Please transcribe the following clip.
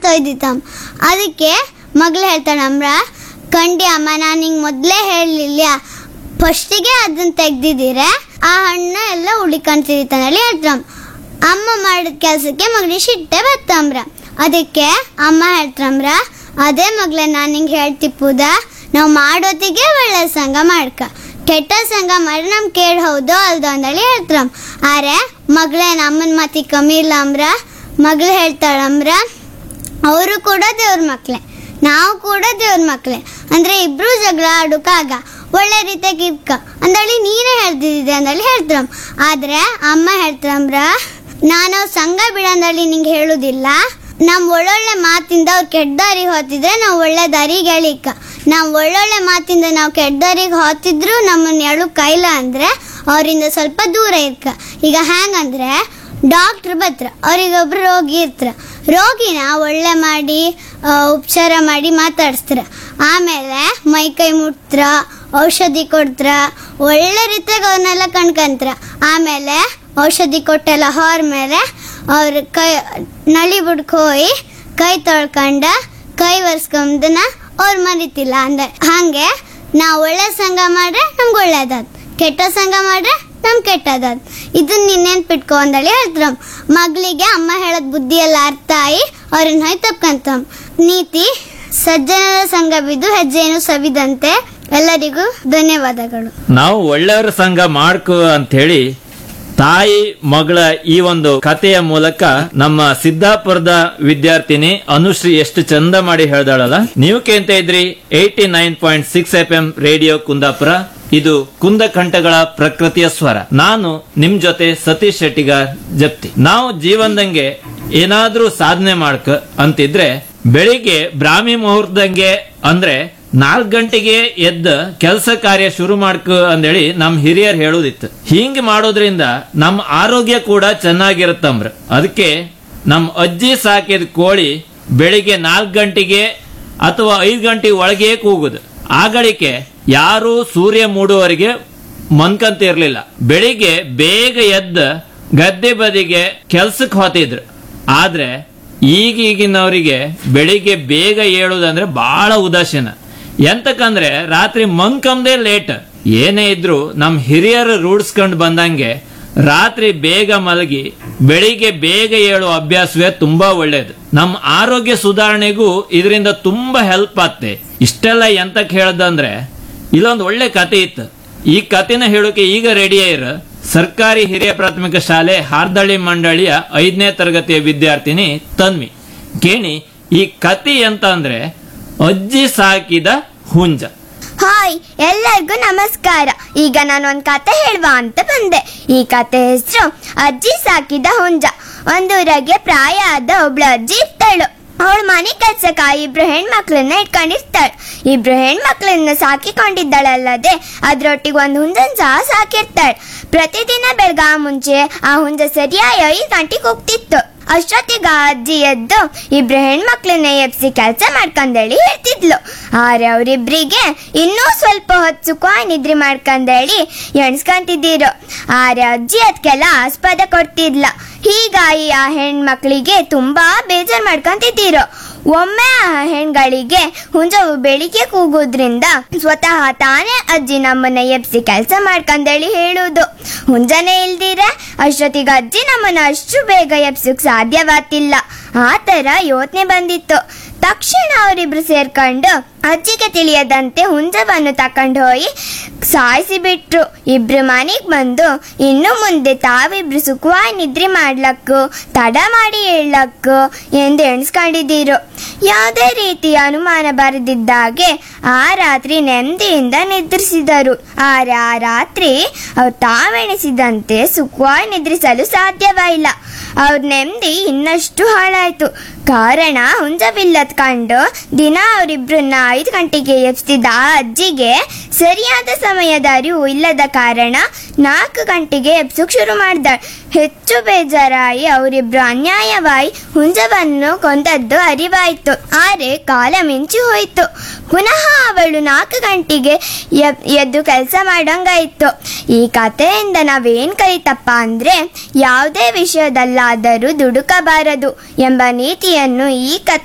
ತೊಯ್ದಿತ್ತಮ್ಮ ಅದಕ್ಕೆ ಮಗಳು ಹೇಳ್ತಾಳಮ್ರ ಕಂಡಿ ಅಮ್ಮ ನಾನು ಹಿಂಗೆ ಮೊದಲೇ ಹೇಳಲಿಲ್ಲ ಫಸ್ಟಿಗೆ ಅದನ್ನ ತೆಗ್ದಿದ್ದೀರೆ ಆ ಹಣ್ಣು ಎಲ್ಲ ಉಳಿಕಂತಿರ್ತಾನಲ್ಲಿ ಹೇಳ್ತಾರಮ್ಮ ಅಮ್ಮ ಮಾಡಿದ ಕೆಲಸಕ್ಕೆ ಮಗಳಿಗೆ ಸಿಟ್ಟೆ ಬತ್ತಂಬ್ರ ಅದಕ್ಕೆ ಅಮ್ಮ ಹೇಳ್ತಾರಮ್ರ ಅದೇ ಮಗಳೇ ನಾನು ಹಿಂಗೆ ಹೇಳ್ತಿಪ್ಪುದ ನಾವು ಮಾಡೋತಿಗೆ ಒಳ್ಳೆ ಸಂಘ ಮಾಡ್ಕ ಕೆಟ್ಟ ಸಂಘ ಮಾಡಿ ನಮ್ ಕೇಳ್ ಹೌದೋ ಅಲ್ದೋ ಅಂದಳಿ ಹೇಳ್ತಾರಮ್ ಆರೆ ಮಗಳೇ ನಮ್ಮನ್ ಮಾತಿ ಕಮ್ಮಿ ಇಲ್ಲ ಅಂಬ್ರ ಮಗಳು ಹೇಳ್ತಾಳಂಬ್ರ ಅವರು ಕೂಡ ದೇವ್ರ ಮಕ್ಳೇ ನಾವು ಕೂಡ ದೇವ್ರ ಮಕ್ಳೇ ಅಂದ್ರೆ ಇಬ್ರು ಜಗಳ ಆಡೋಕಾಗ ಒಳ್ಳೆ ರೀತಿಯಾಗಿ ಇರ್ಕ ಅಂದಳಿ ನೀನೇ ಹೇಳ್ತಿದ್ದೆ ಅಂದಳಿ ಹೇಳ್ತಾರಮ್ ಆದ್ರೆ ಅಮ್ಮ ಹೇಳ್ತಾರಮ್ರ ನಾನು ಸಂಘ ಬಿಡಂದಳಿ ನಿಂಗೆ ಹೇಳುದಿಲ್ಲ ನಮ್ ಒಳ್ಳೊಳ್ಳೆ ಮಾತಿಂದ ಅವ್ರು ಕೆಟ್ಟ ದಾರಿಗೆ ಹೋತಿದ್ರೆ ನಾವು ಒಳ್ಳೆ ದಾರಿಗೆ ಎಳಿಕ ನಾವು ಒಳ್ಳೊಳ್ಳೆ ಮಾತಿಂದ ನಾವು ಕೆಟ್ಟ ದಾರಿಗೆ ಹೋತಿದ್ರು ನಮ್ಮನ್ನ ಎಳು ಕೈಲ ಅಂದ್ರೆ ಅವರಿಂದ ಸ್ವಲ್ಪ ದೂರ ಇರ್ಕ ಈಗ ಹೆಂಗಂದ್ರೆ ಡಾಕ್ಟ್ರ್ ಬತ್ರ ಅವ್ರಿಗೊಬ್ರು ರೋಗಿ ಇರ್ತಾರ ರೋಗಿನ ಒಳ್ಳೆ ಮಾಡಿ ಆ, ಉಪಚಾರ ಮಾಡಿ ಮಾತಾಡಿಸ್ತಾರ ಆಮೇಲೆ ಮೈ ಕೈ ಮುಟ್ತ್ರ ಔಷಧಿ ಕೊಡ್ತಾರ ಒಳ್ಳೆ ರೀತಿಯಾಗ ಅವನ್ನೆಲ್ಲ ಕಣ್ಕಂತ್ರ ಆಮೇಲೆ ಔಷಧಿ ಕೊಟ್ಟೆಲ್ಲ ಹೊರ ಮೇಲೆ ಅವ್ರ ಕೈ ನಳಿ ಬಿಡ್ಕ್ ಹೋಗಿ ಕೈ ತೊಳ್ಕೊಂಡ ಕೈ ಒರೆಸ್ಕೊಂಬದನ್ನ ಅವ್ರು ಮರಿತಿಲ್ಲ ಅಂದ್ರೆ ಹಂಗೆ ನಾವು ಒಳ್ಳೆ ಸಂಘ ಮಾಡ್ರೆ ನಮ್ಗೆ ಒಳ್ಳೇದಾದ್ ಕೆಟ್ಟ ಸಂಘ ಮಾಡ್ರೆ ನಮ್ ಕೆಟ್ಟದಾದ್ ಇದನ್ನ ನೀನ್ ನೆನ್ಪಿಟ್ಕೊ ಅಂದಳಿ ಹೇಳ್ತಾರ ಮಗಳಿಗೆ ಅಮ್ಮ ಹೇಳದ್ ಬುದ್ಧಿ ಎಲ್ಲ ಅರ್ಥ ಆಗಿ ಅವ್ರನ್ನ ಹೊಯ್ ತಪ್ಕಂತಮ್ ನೀತಿ ಸಜ್ಜನರ ಸಂಘ ಬಿದ್ದು ಹೆಜ್ಜೆಯನ್ನು ಸವಿದಂತೆ ಎಲ್ಲರಿಗೂ ಧನ್ಯವಾದಗಳು ನಾವು ಒಳ್ಳೆಯವರ ಸಂಘ ಮಾಡ್ಕೋ ಅಂತ ಹೇಳಿ ತಾಯಿ ಮಗಳ ಈ ಒಂದು ಕಥೆಯ ಮೂಲಕ ನಮ್ಮ ಸಿದ್ದಾಪುರದ ವಿದ್ಯಾರ್ಥಿನಿ ಅನುಶ್ರೀ ಎಷ್ಟು ಚಂದ ಮಾಡಿ ಹೇಳ್ದಾಳಲ್ಲ ನೀವು ಕೇಳ್ತಾ ಇದ್ರಿ eighty nine point six F M radio Kundapura ಇದು ಕುಂದಕಂಠಗಳ ಪ್ರಕೃತಿಯ ಸ್ವರ ನಾನು ನಿಮ್ ಜೊತೆ ಸತೀಶ್ ಶೆಟ್ಟಿಗಾರ್ ಜಪ್ತಿ ನಾವು ಜೀವನದಂಗೆ ಏನಾದ್ರೂ ಸಾಧನೆ ಮಾಡ್ಕ ಅಂತಿದ್ರೆ ಬೆಳಿಗ್ಗೆ ಬ್ರಾಹ್ಮಿ ಮುಹೂರ್ತದಂಗೆ ಅಂದ್ರೆ ನಾಲ್ಕು ಗಂಟೆಗೆ ಎದ್ದ ಕೆಲಸ ಕಾರ್ಯ ಶುರು ಮಾಡ್ಕ ಅಂದೇಳಿ ನಮ್ ಹಿರಿಯರ್ ಹೇಳುದಿತ್ತು ಹಿಂಗ್ ಮಾಡೋದ್ರಿಂದ ನಮ್ ಆರೋಗ್ಯ ಕೂಡ ಚೆನ್ನಾಗಿರುತ್ತಂಬ್ರ ಅದಕ್ಕೆ ನಮ್ ಅಜ್ಜಿ ಸಾಕಿದ ಕೋಳಿ ಬೆಳಿಗ್ಗೆ ನಾಲ್ಕು ಗಂಟೆಗೆ ಅಥವಾ ಐದು ಗಂಟೆ ಒಳಗೆ ಕೂಗುದು ಆಗಳಿಕೆ ಯಾರು ಸೂರ್ಯ ಮೂಡುವವರೆಗೆ ಮನ್ಕಂತ ಇರ್ಲಿಲ್ಲ ಬೆಳಿಗ್ಗೆ ಬೇಗ ಎದ್ದ ಗದ್ದೆ ಬದಿಗೆ ಕೆಲ್ಸಕ್ಕೆ ಹೋತಿದ್ರು ಆದ್ರೆ ಈಗೀಗಿನವರಿಗೆ ಬೆಳಿಗ್ಗೆ ಬೇಗ ಏಳುದಂದ್ರೆ ಬಹಳ ಉದಾಸೀನ ಎಂತಕಂದ್ರೆ ರಾತ್ರಿ ಮನ್ಕಂದೇ ಲೇಟ್ ಏನೇ ಇದ್ರು ನಮ್ ಹಿರಿಯರು ರೂಢಿಸ್ಕೊಂಡು ಬಂದಂಗೆ ರಾತ್ರಿ ಬೇಗ ಮಲಗಿ ಬೆಳಿಗ್ಗೆ ಬೇಗ ಏಳುವ ಅಭ್ಯಾಸವೇ ತುಂಬಾ ಒಳ್ಳೇದು ನಮ್ಮ ಆರೋಗ್ಯ ಸುಧಾರಣೆಗೂ ಇದರಿಂದ ತುಂಬಾ ಹೆಲ್ಪ್ ಆಗ್ತೆ ಇಷ್ಟೆಲ್ಲ ಎಂತಕ್ ಹೇಳ್ದಂದ್ರೆ ಇಲ್ಲೊಂದು ಒಳ್ಳೆ ಕತೆ ಇತ್ತು ಈ ಕತೆನ ಹೇಳೋಕೆ ಈಗ ರೆಡಿ ಇರ ಸರ್ಕಾರಿ ಹಿರಿಯ ಪ್ರಾಥಮಿಕ ಶಾಲೆ ಹಾರ್ದಳ್ಳಿ ಮಂಡಳಿಯ ಐದನೇ ತರಗತಿಯ ವಿದ್ಯಾರ್ಥಿನಿ ತನ್ವಿ ಕೇಣಿ ಈ ಕತೆ ಎಂತ ಅಂದ್ರೆ ಅಜ್ಜಿ ಸಾಕಿದ ಹುಂಜ ಹಾಯ್ ಎಲ್ಲರಿಗೂ ನಮಸ್ಕಾರ ಈಗ ನಾನು ಒಂದು ಕತೆ ಹೇಳುವ ಅಂತ ಬಂದೆ ಈ ಕತೆ ಹೆಸರು ಅಜ್ಜಿ ಸಾಕಿದ ಹುಂಜ ಒಂದೂರಾಗೆ ಪ್ರಾಯ ಆದ ಒಬ್ಳು ಅಜ್ಜಿ ಇರ್ತಾಳು ಅವಳು ಮನೆ ಕೆಲ್ಸಕ್ಕ ಇಬ್ರು ಹೆಣ್ಮಕ್ಳನ್ನ ಇಟ್ಕೊಂಡಿರ್ತಾಳೆ ಇಬ್ರು ಹೆಣ್ಮಕ್ಳನ್ನ ಸಾಕಿಕೊಂಡಿದ್ದಾಳಲ್ಲದೆ ಅದ್ರೊಟ್ಟಿಗೆ ಒಂದು ಹುಂಜನ್ ಸಹ ಸಾಕಿರ್ತಾಳೆ ಪ್ರತಿದಿನ ಬೆಳಗ ಮುಂಚೆ ಆ ಹುಂಜ ಸರಿಯಾಗಿ ಐದು ಗಂಟೆಗೆ ಹೋಗ್ತಿತ್ತು ಅಷ್ಟೊತ್ತಿಗೆ ಆ ಅಜ್ಜಿ ಎದ್ದು ಇಬ್ರು ಹೆಣ್ಮಕ್ಳನ್ನ ಎಬ್ಸಿ ಕೆಲಸ ಮಾಡ್ಕಂದೇಳಿ ಹೇಳ್ತಿದ್ಲು ಆದ್ರೆ ಅವರಿಬ್ರಿಗೆ ಇನ್ನೂ ಸ್ವಲ್ಪ ಹೊತ್ತು ಸುಖ ನಿದ್ರೆ ಮಾಡ್ಕಂದೇಳಿ ಎಣ್ಸ್ಕಂತಿದ್ದೀರು ಆದ್ರೆ ಅಜ್ಜಿ ಅದಕ್ಕೆಲ್ಲ ಆಸ್ಪದ ಕೊಡ್ತಿದ್ಲ ಹೀಗಾಗಿ ಆ ಹೆಣ್ಮಕ್ಳಿಗೆ ತುಂಬಾ ಬೇಜಾರ್ ಮಾಡ್ಕೊಂತಿದ್ದೀರು ಒಮ್ಮೆ ಆ ಹೆಣ್ಗಳಿಗೆ ಹುಂಜವು ಬೆಳಿಗ್ಗೆ ಕೂಗೋದ್ರಿಂದ ಸ್ವತಃ ತಾನೇ ಅಜ್ಜಿ ನಮ್ಮನ್ನ ಎಬ್ಸಿ ಕೆಲಸ ಮಾಡ್ಕಂದೇಳಿ ಹೇಳುವುದು ಹುಂಜನೇ ಇಲ್ದಿರ ಅಷ್ಟೊತ್ತಿಗೆ ಅಜ್ಜಿ ನಮ್ಮನ್ನ ಅಷ್ಟು ಬೇಗ ಎಬ್ಸಕ್ ಸಾಧ್ಯವಾಗ್ತಿಲ್ಲ ಆ ತರ ಯೋಚನೆ ಬಂದಿತ್ತು ತಕ್ಷಣ ಅವರಿಬ್ರು ಸೇರ್ಕೊಂಡು ಅಜ್ಜಿಗೆ ತಿಳಿಯದಂತೆ ಹುಂಜವನ್ನು ತಕೊಂಡು ಹೋಗಿ ಸಾಯಿಸಿ ಬಿಟ್ರು ಇಬ್ರು ಮನೆಗೆ ಬಂದು ಇನ್ನು ಮುಂದೆ ತಾವಿಬ್ರು ಸುಖವಾಗಿ ನಿದ್ರೆ ಮಾಡ್ಲಕ್ಕು ತಡ ಮಾಡಿ ಹೇಳಕ್ಕು ಎಂದು ಎಣಿಸ್ಕೊಂಡಿದ್ದೀರು ಯಾವುದೇ ರೀತಿಯ ಅನುಮಾನ ಬರದಿದ್ದಾಗೆ ಆ ರಾತ್ರಿ ನೆಮ್ಮದಿಯಿಂದ ನಿದ್ರಿಸಿದರು ಆದ್ರೆ ಆ ರಾತ್ರಿ ಅವ್ರು ತಾವೆಣಿಸಿದಂತೆ ಸುಖವಾಗಿ ನಿದ್ರಿಸಲು ಸಾಧ್ಯವಿಲ್ಲ ಅವ್ರ ನೆಮ್ಮದಿ ಇನ್ನಷ್ಟು ಹಾಳಾಯ್ತು ಕಾರಣ ಹುಂಜವಿಲ್ಲದ್ ಕಂಡು ದಿನ ಅವರಿಬ್ರನ್ನ ಐದು ಗಂಟೆಗೆ ಎಬ್ಸ್ತಿದ್ದ ಆ ಅಜ್ಜಿಗೆ ಸರಿಯಾದ ಸಮಯದ ಅರಿವು ಇಲ್ಲದ ಕಾರಣ ನಾಲ್ಕು ಗಂಟೆಗೆ ಎಬ್ಸಕ್ ಶುರು ಮಾಡ್ದಾಳ್ ಹೆಚ್ಚು ಬೇಜಾರಾಗಿ ಅವರಿಬ್ರು ಅನ್ಯಾಯವಾಗಿ ಹುಂಜವನ್ನು ಕೊಂದದ್ದು ಅರಿವಾಯ್ತು ಆದ್ರೆ ಕಾಲ ಮಿಂಚಿ ಹೋಯ್ತು ಪುನಃ ಅವಳು ನಾಲ್ಕು ಗಂಟೆಗೆ ಎಬ್- ಎದ್ದು ಕೆಲಸ ಮಾಡಂಗಾಯ್ತು ಈ ಕಥೆಯಿಂದ ನಾವೇನ್ ಕಲಿತಪ್ಪ ಅಂದ್ರೆ ಯಾವುದೇ ವಿಷಯದಲ್ಲಾದರೂ ದುಡುಕಬಾರದು ಎಂಬ ನೀತಿಯನ್ನು ಈ ಕಥೆ